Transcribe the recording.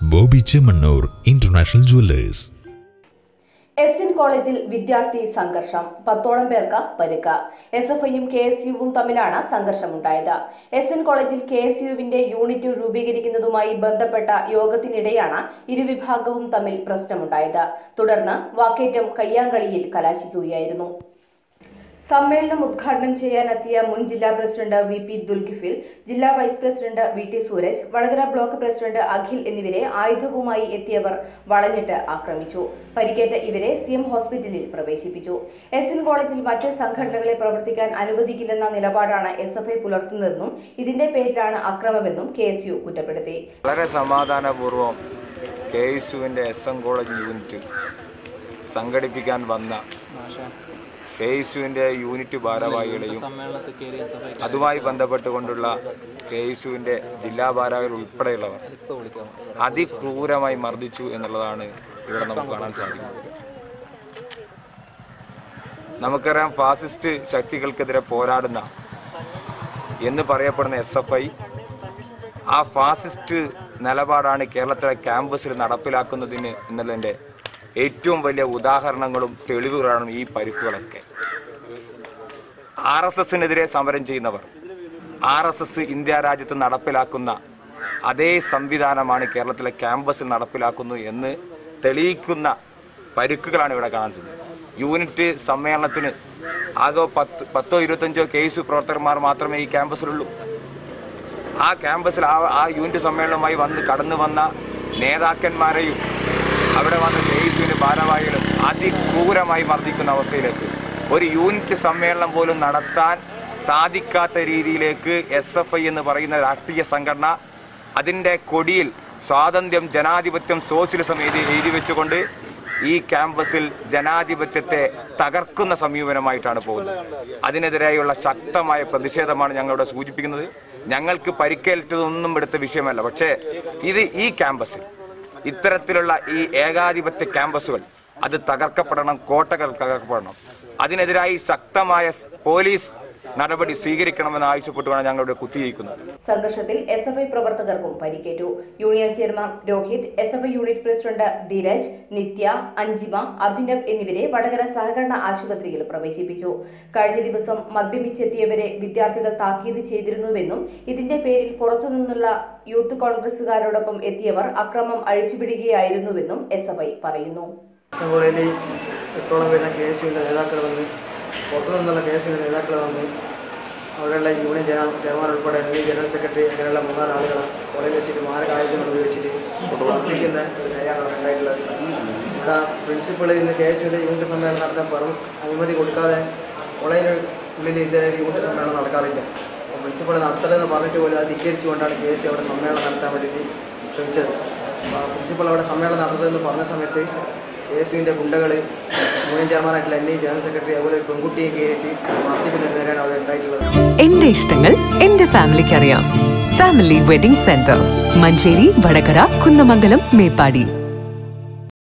Bobby Chemmanur international jewellers S N കോളേജിൽ വിദ്യാർത്ഥി സംഘർഷം പത്തോളം പേർക്ക് പരിക്ക് എസ് എഫ് ഐയും കെ എസ് യുവും തമ്മിലാണ് സംഘർഷമുണ്ടായത് എസ് എൻ കോളേജിൽ കെ എസ് യുവിന്റെ യൂണിറ്റ് രൂപീകരിക്കുന്നതുമായി ബന്ധപ്പെട്ട യോഗത്തിനിടെയാണ് ഇരുവിഭാഗവും തമ്മിൽ പ്രശ്നമുണ്ടായത് തുടർന്ന് വാക്കേറ്റം കയ്യാങ്കളിയിൽ കലാശിക്കുകയായിരുന്നു സമ്മേളനം ഉദ്ഘാടനം ചെയ്യാനെത്തിയ മുൻ ജില്ലാ പ്രസിഡന്റ് വി പി ദുൽഖിഫിൽ ജില്ലാ vice president V T Sooraj Vadakara block president Akhil എന്നിവരെ ആയുധവുമായി എത്തിയവർ വളഞ്ഞിട്ട് ആക്രമിച്ചു പരിക്കേറ്റ ഇവരെ സി എം ഹോസ്പിറ്റലിൽ പ്രവേശിപ്പിച്ചു എസ് എൻ കോളേജിൽ മറ്റ് സംഘടനകളെ പ്രവർത്തിക്കാൻ അനുവദിക്കില്ലെന്ന നിലപാടാണ് എസ് എഫ് ഐ പുലർത്തുന്നതെന്നും ഇതിന്റെ പേരിലാണ് അക്രമമെന്നും കെ എസ് യു കുറ്റപ്പെടുത്തി വളരെ സമാധാനപൂർവ്വം കെ എസ് യുവിൻ്റെ എസ് എം കോളേജ് യൂണിറ്റ് സംഘടിപ്പിക്കാൻ വന്ന കെ എസ് യുവിൻ്റെ യൂണിറ്റ് ഭാരവാഹികളെയും അതുമായി ബന്ധപ്പെട്ടുകൊണ്ടുള്ള കെ എസ് യുവിൻ്റെ ജില്ലാ ഭാരവാഹികൾ ഉൾപ്പെടെയുള്ളവർ അതിക്രൂരമായി മർദ്ദിച്ചു എന്നുള്ളതാണ് ഇവിടെ നമുക്ക് കാണാൻ സാധിക്കുന്നത് നമുക്കറിയാം ഫാസിസ്റ്റ് ശക്തികൾക്കെതിരെ പോരാടുന്ന എന്ന് പറയപ്പെടുന്ന എസ് എഫ് ഐ ആ ഫാസിസ്റ്റ് നിലപാടാണ് കേരളത്തിലെ ക്യാമ്പസിൽ നടപ്പിലാക്കുന്നതിന് എന്നുള്ളതിൻ്റെ ഏറ്റവും വലിയ ഉദാഹരണങ്ങളും തെളിവുകളാണ് ഈ പരിക്കുകളൊക്കെ ആർ എസ് എസിനെതിരെ സമരം ചെയ്യുന്നവർ ആർ എസ് എസ് ഇന്ത്യ രാജ്യത്ത് നടപ്പിലാക്കുന്ന അതേ സംവിധാനമാണ് കേരളത്തിലെ ക്യാമ്പസിൽ നടപ്പിലാക്കുന്നു എന്ന് തെളിയിക്കുന്ന പരിക്കുകളാണ് ഇവിടെ കാണാൻ സാധിക്കുന്നത് യൂണിറ്റ് സമ്മേളനത്തിന് ആകെ പത്ത് പത്തോ ഇരുപത്തഞ്ചോ കേസ് പ്രവർത്തകന്മാർ മാത്രമേ ഈ ക്യാമ്പസിലുള്ളൂ ആ ക്യാമ്പസിൽ ആ ആ യൂണിറ്റ് സമ്മേളനവുമായി വന്ന് കടന്നു വന്ന നേതാക്കന്മാരെയും അവിടെ വന്ന കെ എസ് യുവിൻ്റെ ഭാരവാഹികളും അതിക്രൂരമായി മർദ്ദിക്കുന്ന അവസ്ഥയിലേക്ക് ഒരു യൂണിറ്റ് സമ്മേളനം പോലും നടത്താൻ സാധിക്കാത്ത രീതിയിലേക്ക് എസ് എഫ് ഐ എന്ന് പറയുന്ന രാഷ്ട്രീയ സംഘടന അതിൻ്റെ കൊടിയിൽ സ്വാതന്ത്ര്യം ജനാധിപത്യം സോഷ്യലിസം എഴുതി എഴുതി വെച്ചുകൊണ്ട് ഈ ക്യാമ്പസിൽ ജനാധിപത്യത്തെ തകർക്കുന്ന സമീപനമായിട്ടാണ് പോകുന്നത് അതിനെതിരായുള്ള ശക്തമായ പ്രതിഷേധമാണ് ഞങ്ങളിവിടെ സൂചിപ്പിക്കുന്നത് ഞങ്ങൾക്ക് പരിക്കേറ്റതൊന്നും എടുത്ത വിഷയമല്ല പക്ഷേ ഇത് ഈ ക്യാമ്പസിൽ ഇത്തരത്തിലുള്ള ഈ ഏകാധിപത്യ ക്യാമ്പസുകൾ അത് തകർക്കപ്പെടണം കോട്ടകൾ തകർക്കപ്പെടണം അതിനെതിരായി ശക്തമായ പോലീസ് നടപടി സ്വീകരിക്കണമെന്ന് ആവശ്യപ്പെട്ടുമാണ് ഞങ്ങളിവിടെ കുത്തിയിരിക്കുന്നത് സംഘർഷത്തിൽ എസ് എഫ് ഐ പ്രവർത്തകർക്കും പരിക്കേറ്റു union chairman Rohit S F I unit president Dheeraj Nithya Anjima Abhinav എന്നിവരെ വടകര സഹകരണ ആശുപത്രിയിൽ പ്രവേശിപ്പിച്ചു കഴിഞ്ഞ ദിവസം മദ്യപിച്ചെത്തിയവരെ വിദ്യാർത്ഥികൾ താക്കീത് ചെയ്തിരുന്നുവെന്നും ഇതിന്റെ പേരിൽ പുറത്തുനിന്നുള്ള യൂത്ത് കോൺഗ്രസുകാരോടൊപ്പം എത്തിയവർ അക്രമം അഴിച്ചുപിടിക്കുകയായിരുന്നുവെന്നും എസ് എഫ് ഐ പറയുന്നു കോളേജിൽ എട്ടോളം വരുന്ന കെ എസ് യുവിൻ്റെ നേതാക്കൾ വന്ന് പുറത്തു നിന്നുള്ള കെ എസ് യുവിൻ്റെ നേതാക്കൾ വന്ന് അവിടെയുള്ള യൂണിയൻ ജന ചെയർമാൻ ഉൾപ്പെടെ അല്ലെങ്കിൽ ജനറൽ സെക്രട്ടറി അങ്ങനെയുള്ള മൂന്നാല് ആളുകൾ കോളേജിൽ വെച്ചിട്ട് മാരകായുധങ്ങൾ ഉപയോഗിച്ചിട്ട് മർദ്ദിക്കുന്ന ഒരു കാര്യമാണ് അവിടെ ഉണ്ടായിട്ടുള്ളത് ഇവിടെ പ്രിൻസിപ്പൾ ഇന്ന് കെ എസ് യുവിൻ്റെ യൂണിറ്റ് സമ്മേളനം നടത്താൻ പറഞ്ഞു അനുമതി കൊടുക്കാതെ കോളേജിന് ഉള്ളിൽ ഇതുവരെ യൂണിറ്റ് സമ്മേളനം നടക്കാറില്ല അപ്പോൾ പ്രിൻസിപ്പൾ നടത്തരുതെന്ന് പറഞ്ഞിട്ട് പോലും അത് ധിക്കരിച്ചുകൊണ്ടാണ് കെ എസ് യു അവിടെ സമ്മേളനം നടത്താൻ വേണ്ടിയിട്ട് ശ്രമിച്ചത് അപ്പോൾ പ്രിൻസിപ്പൾ അവിടെ സമ്മേളനം നടത്തരുതെന്ന് പറഞ്ഞ സമയത്ത് കെ എസ് യുവിൻ്റെ ഗുണ്ടകൾ യൂണിയൻ ചെയർമാനായിട്ടുള്ള എന്നെയും ജനറൽ സെക്രട്ടറി അതുപോലെ ഒരു പെൺകുട്ടിയെ കയറ്റി മർദ്ദിക്കുന്നതിനെതിരെയാണ് അവിടെ ഉണ്ടായിട്ടുള്ളത് എന്റെ ഇഷ്ടങ്ങൾ എന്റെ ഫാമിലിക്ക് അറിയാം family wedding centre Manjeri Vadakara Kunnamangalam Meppadi